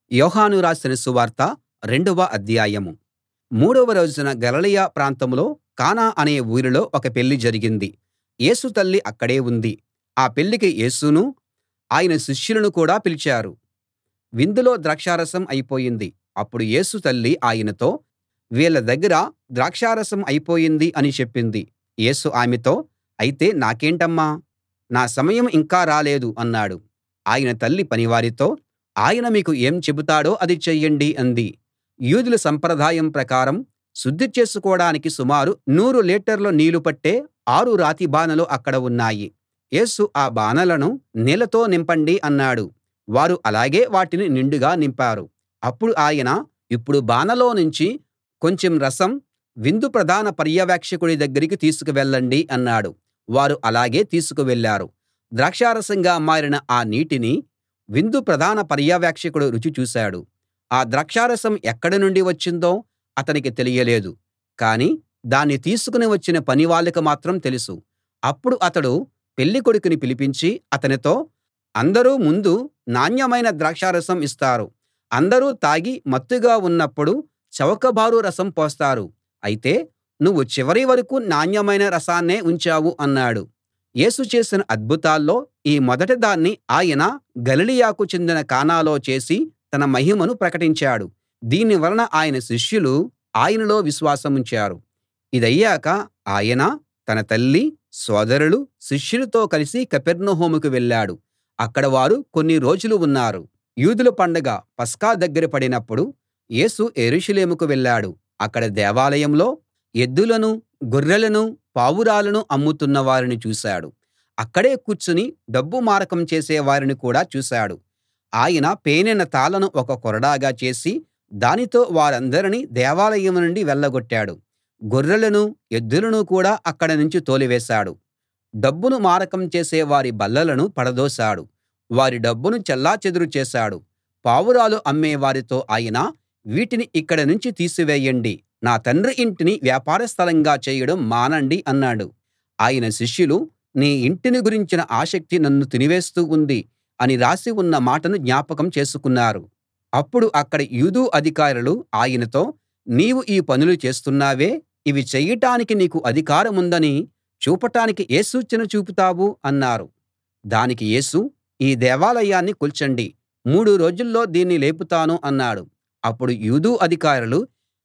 యోహాను రాసిన సువార్త రెండవ అధ్యాయం మూడవ రోజున గలిలయ ప్రాంతంలో కానా అనే ఊరిలో ఒక పెళ్ళి జరిగింది యేసు తల్లి అక్కడే ఉంది ఆ పెళ్ళికి యేసునూ ఆయన శిష్యులను కూడా పిలిచారు విందులో ద్రాక్షారసం అయిపోయింది అప్పుడు యేసు తల్లి ఆయనతో వీళ్ళ దగ్గర ద్రాక్షారసం అయిపోయింది అని చెప్పింది యేసు ఆమెతో అయితే నాకేంటమ్మా నా సమయం ఇంకా రాలేదు అన్నాడు ఆయన తల్లి పనివారితో ఆయన మీకు ఏం చెబుతాడో అది చెయ్యండి అంది యూదుల సంప్రదాయం ప్రకారం శుద్ధి చేసుకోడానికి సుమారు నూరు లీటర్ల నీళ్ళు పట్టే ఆరు రాతి బానలు అక్కడ ఉన్నాయి యేసు ఆ బానలను నీళ్ళతో నింపండి అన్నాడు వారు అలాగే వాటిని నిండుగా నింపారు అప్పుడు ఆయన ఇప్పుడు బానలో నుంచి కొంచెం రసం విందు ప్రధాన పర్యవేక్షకుడి దగ్గరికి తీసుకు వెళ్ళండి అన్నాడు వారు అలాగే తీసుకు వెళ్ళారు ద్రాక్షారసంగా మారిన ఆ నీటిని విందు ప్రధాన పర్యవేక్షకుడు రుచి చూశాడు ఆ ద్రాక్షారసం ఎక్కడి నుండి వచ్చిందో అతనికి తెలియలేదు కానీ దాన్ని తీసుకుని వచ్చిన పనివాళ్ళకి మాత్రం తెలుసు అప్పుడు అతడు పెళ్ళికొడుకుని పిలిపించి అతనితో అందరూ ముందు నాణ్యమైన ద్రాక్షారసం ఇస్తారు అందరూ తాగి మత్తుగా ఉన్నప్పుడు చౌకబారు రసం పోస్తారు అయితే నువ్వు చివరి వరకూ నాణ్యమైన రసాన్నే ఉంచావు అన్నాడు యేసు చేసిన అద్భుతాల్లో ఈ మొదటి దాన్ని ఆయన గలిలయకు చెందిన కానాలో చేసి తన మహిమను ప్రకటించాడు దీని వలన ఆయన శిష్యులు ఆయనలో విశ్వాసముంచారు ఇదయ్యాక ఆయన తన తల్లి సోదరులు శిష్యులతో కలిసి కపెర్నహూముకు వెళ్ళాడు అక్కడ వారు కొన్ని రోజులు ఉన్నారు యూదుల పండగ పస్కా దగ్గర పడినప్పుడు యేసు యెరూషలేముకు వెళ్ళాడు అక్కడ దేవాలయంలో ఎద్దులను గొర్రెలను పావురాలను అమ్ముతున్న వారిని చూశాడు అక్కడే కూర్చుని డబ్బు మారకం చేసే వారిని కూడా చూశాడు ఆయన పేనిన తాళ్ళను ఒక కొరడాగా చేసి దానితో వారందరినీ దేవాలయం నుండి వెళ్ళగొట్టాడు గొర్రెలనూ ఎద్దులను కూడా అక్కడి నుంచి తోలివేశాడు డబ్బును మారకం చేసే వారి బల్లలను పడదోశాడు వారి డబ్బును చెల్లాచెదరు చేశాడు పావురాలు అమ్మే వారితో ఆయన వీటిని ఇక్కడి నుంచి తీసివేయండి నా తండ్రి ఇంటిని వ్యాపార స్థలంగా చేయడం మానండి అన్నాడు ఆయన శిష్యులు నీ ఇంటిని గురించిన ఆసక్తి నన్ను తినివేస్తూ ఉంది అని రాసి ఉన్న మాటను జ్ఞాపకం చేసుకున్నారు అప్పుడు అక్కడి యూదు అధికారులు ఆయనతో నీవు ఈ పనులు చేస్తున్నావే ఇవి చెయ్యటానికి నీకు అధికారముందని చూపటానికి ఏ సూచన చూపుతావు అన్నారు దానికి యేసు ఈ దేవాలయాన్ని కూల్చండి మూడు రోజుల్లో దీన్ని లేపుతాను అన్నాడు అప్పుడు యూదు అధికారులు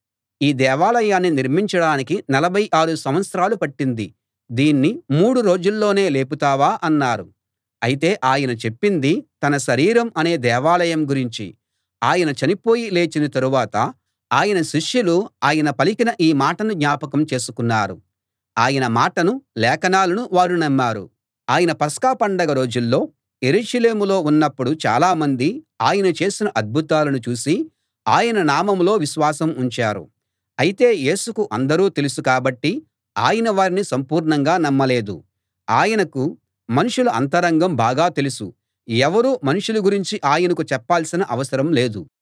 ఈ దేవాలయాన్ని నిర్మించడానికి నలభై ఆరు సంవత్సరాలు పట్టింది దీన్ని మూడు రోజుల్లోనే లేపుతావా అన్నారు అయితే ఆయన చెప్పింది తన శరీరం అనే దేవాలయం గురించి ఆయన చనిపోయి లేచిన తరువాత ఆయన శిష్యులు ఆయన పలికిన ఈ మాటను జ్ఞాపకం చేసుకున్నారు ఆయన మాటను లేఖనాలను వారు నమ్మారు ఆయన పస్కా పండగ రోజుల్లో యెరూషలేములో ఉన్నప్పుడు చాలామంది ఆయన చేసిన అద్భుతాలను చూసి ఆయన నామంలో విశ్వాసం ఉంచారు అయితే యేసుకు అందరూ తెలుసు కాబట్టి ఆయన వారిని సంపూర్ణంగా నమ్మలేదు ఆయనకు మనుషుల అంతరంగం బాగా తెలుసు ఎవరూ మనుషుల గురించి ఆయనకు చెప్పాల్సిన అవసరం లేదు